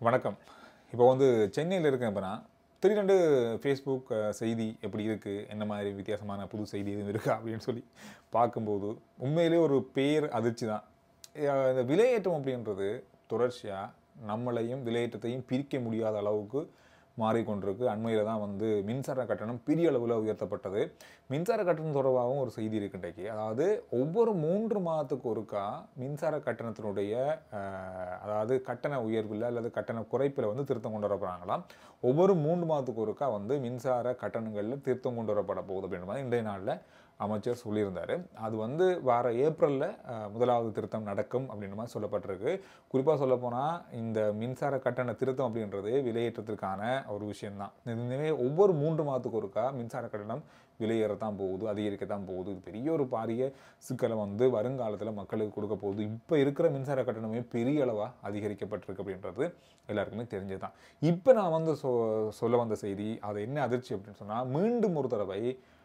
வணக்கம் இப்போ வந்து சென்னையில் இருக்கேன் இப்போ நான் திடீரெண்டு ஃபேஸ்புக் அஹ், செய்தி எப்படி இருக்குது என்ன மாதிரி வித்தியாசமான புது செய்தி எதுவும் இருக்கா அப்படின்னு சொல்லி பார்க்கும்போது உண்மையிலே ஒரு பேர் அதிர்ச்சி தான் அஹ், இந்த விலையேற்றம் அப்படின்றது தொடர்ச்சியாக நம்மளையும் விலையேற்றத்தையும் பிரிக்க முடியாத அளவுக்கு மாறிக்கொண்டிருக்கு அண்மையில் தான் வந்து மின்சார கட்டணம் பெரிய அளவில் உயர்த்தப்பட்டது மின்சார கட்டணம் தொடர்பாகவும் ஒரு செய்தி இருக்கு இன்றைக்கு அதாவது ஒவ்வொரு மூன்று மாதத்துக்கு ஒருக்கா மின்சார கட்டணத்தினுடைய அஹ், அதாவது கட்டண உயர்வில் அல்லது கட்டண குறைப்பில் வந்து திருத்தம் கொண்டு வரப்படுறாங்களாம் ஒவ்வொரு மூன்று மாதத்துக்கு ஒருக்கா வந்து மின்சார கட்டணங்களில் திருத்தம் கொண்டு வரப்பட போகுது அப்படின்ற மாதிரி இன்றைய நாளில் அமைச்சர் சொல்லியிருந்தார் அது வந்து வர ஏப்ரலில் முதலாவது திருத்தம் நடக்கும் அப்படின்ற மாதிரி சொல்லப்பட்டிருக்கு குறிப்பாக சொல்லப்போனால் இந்த மின்சார கட்டண திருத்தம் அப்படின்றது விலையேற்றத்திற்கான ஒரு விஷயம்தான் இதுவே ஒவ்வொரு மூன்று மாதத்துக்கு ஒருக்கா மின்சார கட்டணம் விலையேறத்தான் போகுது அதிகரிக்கத்தான் போகுது இது பெரிய ஒரு பாரிய சிக்கலை வந்து வருங்காலத்தில் மக்களுக்கு கொடுக்க போகுது இப்போ இருக்கிற மின்சார கட்டணமே பெரிய அளவாக அதிகரிக்கப்பட்டிருக்கு அப்படின்றது எல்லாருக்குமே தெரிஞ்சதுதான் இப்போ நான் வந்து சொ சொல்ல வந்த செய்தி அது என்ன அதிர்ச்சி அப்படின்னு சொன்னால் மீண்டும் ஒரு தடவை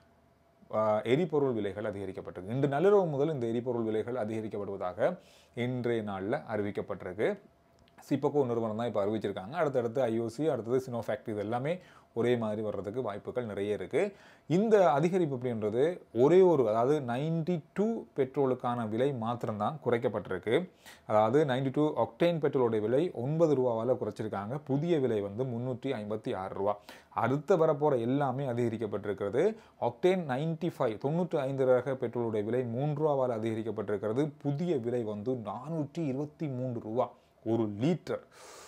ஆஹ், எரிபொருள் விலைகள் அதிகரிக்கப்பட்டிருக்கு இன்று நள்ளிரவு முதல் இந்த எரிபொருள் விலைகள் அதிகரிக்கப்படுவதாக இன்றைய நாளில் அறிவிக்கப்பட்டிருக்கு சிப்பகோ நிறுவனம் தான் இப்போ அறிவிச்சிருக்காங்க அடுத்தடுத்து ஐஓசி அடுத்தது சினோஃபேக்ட் இது எல்லாமே ஒரே மாதிரி வர்றதுக்கு வாய்ப்புகள் நிறைய இருக்குது இந்த அதிகரிப்பு அப்படின்றது ஒரே ஒரு அதாவது நைன்டி டூ பெட்ரோலுக்கான விலை மாத்திரம்தான் குறைக்கப்பட்டிருக்கு அதாவது நைன்டி டூ ஒக்டேன் பெட்ரோலுடைய விலை ஒன்பது ரூபாவால் குறைச்சிருக்காங்க புதிய விலை வந்து முந்நூற்றி ஐம்பத்தி ஆறு ரூபா அடுத்து வரப்போகிற எல்லாமே அதிகரிக்கப்பட்டிருக்கிறது ஒக்டேன் நைன்டி ஃபைவ் தொண்ணூற்றி ஐந்து ரக பெட்ரோலுடைய விலை மூன்று ரூபாவால் அதிகரிக்கப்பட்டிருக்கிறது புதிய விலை வந்து நானூற்றி இருபத்தி மூன்று ரூபா ஒரு லீட்டர்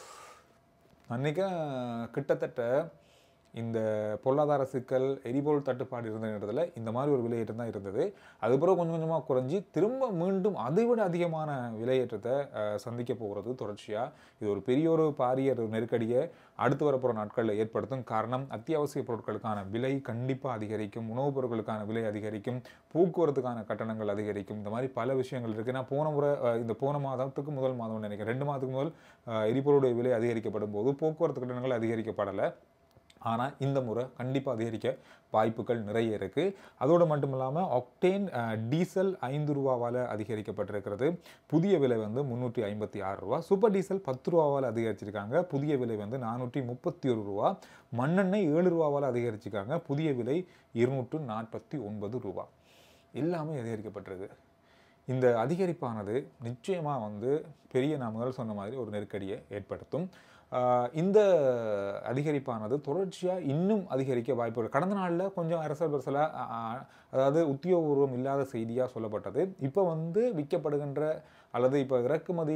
அன்றைக்கி கிட்டத்தட்ட இந்த பொருளாதார சிக்கல் எரிபொருள் தட்டுப்பாடு இருந்த நேரத்தில் இந்த மாதிரி ஒரு விலையேற்றம் தான் இருந்தது அதுக்கப்புறம் கொஞ்சம் கொஞ்சமாக குறைஞ்சி திரும்ப மீண்டும் அதை விட அதிகமான விலையேற்றத்தை அஹ், சந்திக்க போகிறது தொடர்ச்சியாக இது ஒரு பெரிய ஒரு பாரிய ஒரு நெருக்கடியை அடுத்து வரப்போகிற நாட்களில் ஏற்படுத்தும் காரணம் அத்தியாவசிய பொருட்களுக்கான விலை கண்டிப்பாக அதிகரிக்கும் உணவுப் பொருட்களுக்கான விலை அதிகரிக்கும் போக்குவரத்துக்கான கட்டணங்கள் அதிகரிக்கும் இந்த மாதிரி பல விஷயங்கள் இருக்குது நான் போன முறை அஹ், இந்த போன மாதத்துக்கு முதல் மாதம் நினைக்கிறேன் ரெண்டு மாதத்துக்கு முதல் அஹ், எரிபொருளுடைய விலை அதிகரிக்கப்படும் போது போக்குவரத்து கட்டணங்கள் அதிகரிக்கப்படலை ஆனால் இந்த முறை கண்டிப்பாக அதிகரிக்க வாய்ப்புகள் நிறைய இருக்குது அதோடு மட்டும் இல்லாமல் ஒக்டேன் அஹ், டீசல் ஐந்து ரூபாவால் அதிகரிக்கப்பட்டிருக்கிறது புதிய விலை வந்து முந்நூற்றி ஐம்பத்தி ஆறு ரூபா சூப்பர் டீசல் பத்து ரூபாவால் அதிகரிச்சிருக்காங்க புதிய விலை வந்து நானூற்றி முப்பத்தி ஒரு ரூபா மண்ணெண்ணெய் ஏழு ரூபாவால் அதிகரிச்சிருக்காங்க புதிய விலை இருநூற்று நாற்பத்தி ஒன்பது ரூபா எல்லாமே அதிகரிக்கப்பட்டிருக்கு இந்த அதிகரிப்பானது நிச்சயமாக வந்து பெரிய நான் முதல் சொன்ன மாதிரி ஒரு நெருக்கடியை ஏற்படுத்தும் ஆஹ் இந்த அதிகரிப்பானது தொடர்ச்சியாக இன்னும் அதிகரிக்க வாய்ப்பு இருக்கு. கடந்த நாளில் கொஞ்சம் அரசல் பரசலாக அதாவது உத்தியோகபூர்வம் இல்லாத செய்தியாக சொல்லப்பட்டது இப்போ வந்து விற்கப்படுகின்ற அல்லது இப்போ இறக்குமதி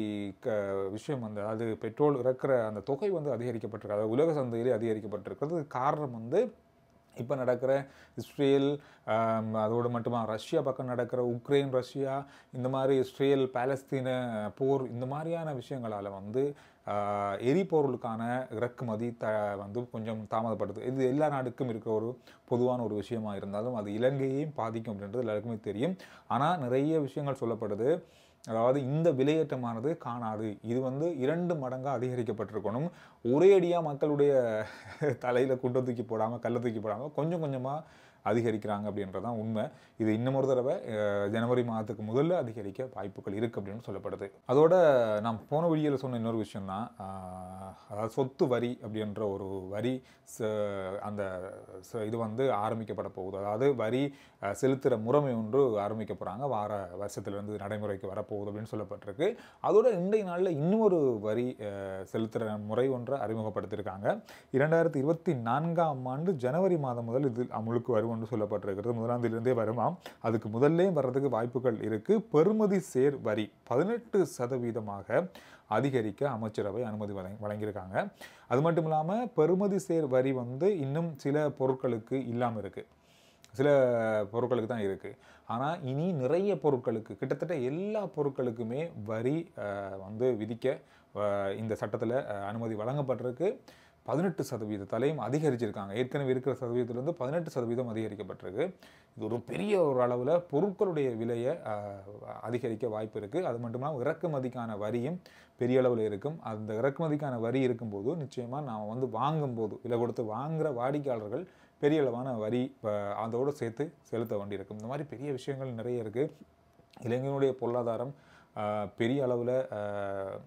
க விஷயம் வந்து அதாவது பெட்ரோல் இறக்குற அந்த தொகை வந்து அதிகரிக்கப்பட்டிருக்கு அதாவது உலக சந்தையிலே அதிகரிக்கப்பட்டிருக்கிறது காரணம் வந்து இப்போ நடக்கிற இஸ்ரேல் ஆம், அதோடு மட்டுமா ரஷ்யா பக்கம் நடக்கிற உக்ரைன் ரஷ்யா இந்த மாதிரி இஸ்ரேல் பாலஸ்தீன போர் இந்த மாதிரியான விஷயங்களால் வந்து ஆஹ், எரிபொருளுக்கான இறக்குமதி த வந்து கொஞ்சம் தாமதப்படுது இது எல்லா நாடுக்கும் இருக்கிற ஒரு பொதுவான ஒரு விஷயமா இருந்தாலும் அது இலங்கையையும் பாதிக்கும் அப்படின்றது எல்லாருக்குமே தெரியும் ஆனால் நிறைய விஷயங்கள் சொல்லப்படுது அதாவது இந்த விலையேற்றமானது காணாது இது வந்து இரண்டு மடங்காக அதிகரிக்கப்பட்டிருக்கணும் ஒரே அடியாக மக்களுடைய தலையில் குண்டை தூக்கி போடாமல் கல்லை தூக்கி போடாமல் கொஞ்சம் கொஞ்சமாக அதிகரிக்கிறாங்க அப்படின்றதான் உண்மை இது இன்னும் ஒரு தடவை அஹ், ஜனவரி மாதத்துக்கு முதல்ல அதிகரிக்க வாய்ப்புகள் இருக்குது அப்படின்னு சொல்லப்படுது அதோட நான் போன வீடியோவில் சொன்ன இன்னொரு விஷயம்தான் ஆஹ், அதாவது சொத்து வரி அப்படின்ற ஒரு வரி ச- அந்த ச- இது வந்து ஆரம்பிக்கப்பட போகுது அதாவது வரி அஹ், செலுத்துகிற முறைமை ஒன்று ஆரம்பிக்க போகிறாங்க வார வருஷத்துலேருந்து நடைமுறைக்கு வரப்போகுது அப்படின்னு சொல்லப்பட்டிருக்கு அதோட இன்றைய நாளில் இன்னொரு வரி செலுத்துகிற முறை ஒன்றை அறிமுகப்படுத்தியிருக்காங்க இரண்டாயிரத்தி இருபத்தி நான்காம் ஆண்டு ஜனவரி மாதம் முதல் இது அமுலுக்கு வரும் என்று சொல்லப்பட்டிருக்கிறது முதலாம் தேதியிலிருந்தே வருமாம் அதுக்கு முதல்லே வர்றதுக்கு வாய்ப்புகள் இருக்குது பெறுமதி சேர் வரி பதினெட்டு சதவீதமாக அதிகரிக்க அமைச்சரவை அனுமதி வழங்கி வழங்கியிருக்காங்க அது மட்டும் இல்லாமல் பெறுமதி சேர் வரி வந்து இன்னும் சில பொருட்களுக்கு இல்லாமல் இருக்குது சில பொருட்களுக்கு தான் இருக்குது ஆனால் இனி நிறைய பொருட்களுக்கு கிட்டத்தட்ட எல்லா பொருட்களுக்குமே வரி அஹ், வந்து விதிக்க அஹ், இந்த சட்டத்தில் அனுமதி வழங்கப்பட்டிருக்கு பதினெட்டு சதவீதத்தாலையும் அதிகரிச்சிருக்காங்க ஏற்கனவே இருக்கிற சதவீதத்திலிருந்து பதினெட்டு சதவீதம் அதிகரிக்கப்பட்டிருக்கு இது ஒரு பெரிய ஒரு அளவில் பொருட்களுடைய விலையை அஹ், அதிகரிக்க வாய்ப்பு இருக்குது அது மட்டும் இல்லாமல் இறக்குமதிக்கான வரியும் பெரிய அளவில் இருக்கும் அந்த இறக்குமதிக்கான வரி இருக்கும்போது நிச்சயமாக நாம் வந்து வாங்கும்போது விலை கொடுத்து வாங்குகிற வாடிக்கையாளர்கள் பெரிய அளவான வரி அஹ், அதோடு சேர்த்து செலுத்த வேண்டியிருக்கும் இந்த மாதிரி பெரிய விஷயங்கள் நிறைய இருக்குது இளைஞனுடைய பொருளாதாரம் அஹ், பெரிய அளவில்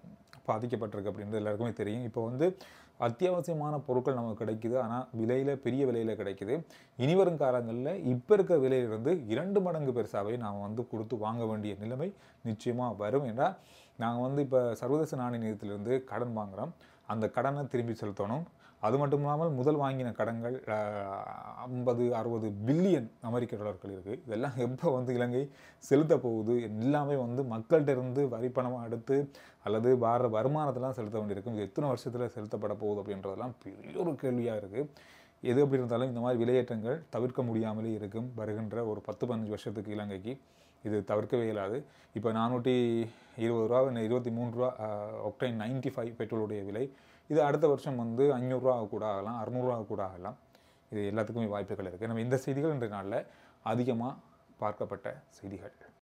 பாதிக்கப்பட்டிருக்கு அப்படின்றது எல்லாருக்குமே தெரியும் இப்போ வந்து அத்தியாவசியமான பொருட்கள் நமக்கு கிடைக்குது ஆனால் விலையில் பெரிய விலையில் கிடைக்குது இனிவரும் காலங்களில் இப்போ இருக்க விலையிலிருந்து இரண்டு மடங்கு பெருசாகவே நாம் வந்து கொடுத்து வாங்க வேண்டிய நிலைமை நிச்சயமாக வரும் என்றால் நாங்கள் வந்து இப்போ சர்வதேச நாணய நிதியத்திலிருந்து கடன் வாங்குகிறோம் அந்த கடனை திரும்பி செலுத்தணும் அது மட்டும் இல்லாமல் முதல் வாங்கின கடன்கள் ஐம்பது அறுபது பில்லியன் அமெரிக்க டாலர்கள் இருக்குது இதெல்லாம் எப்போ வந்து இலங்கை செலுத்த போகுது எல்லாமே வந்து மக்கள்கிட்ட இருந்து வரி பணமாக எடுத்து அல்லது வர வருமானத்தெல்லாம் செலுத்த வேண்டியிருக்கும் இது எத்தனை வருஷத்தில் செலுத்தப்பட போகுது அப்படின்றதெல்லாம் பெரிய ஒரு கேள்வியாக இருக்குது எது எப்படி இருந்தாலும் இந்த மாதிரி விலையேற்றங்கள் தவிர்க்க முடியாமலே இருக்கும் வருகின்ற ஒரு பத்து பதினஞ்சு வருஷத்துக்கு இலங்கைக்கு இது தவிர்க்கவே இயலாது இப்போ நானூற்றி இருபது ரூபா இல்லை இருபத்தி மூணு ரூபா ஒக்டைன் நைன்டி ஃபைவ் பெட்ரோலுடைய விலை இது அடுத்த வருஷம் வந்து அஞ்சூறுரூவா கூட ஆகலாம் அறநூறுவா கூட ஆகலாம் இது எல்லாத்துக்குமே வாய்ப்புகள் இருக்குது நம்ம இந்த செய்திகள் இன்றைய நாளில் அதிகமாக பார்க்கப்பட்ட செய்திகள்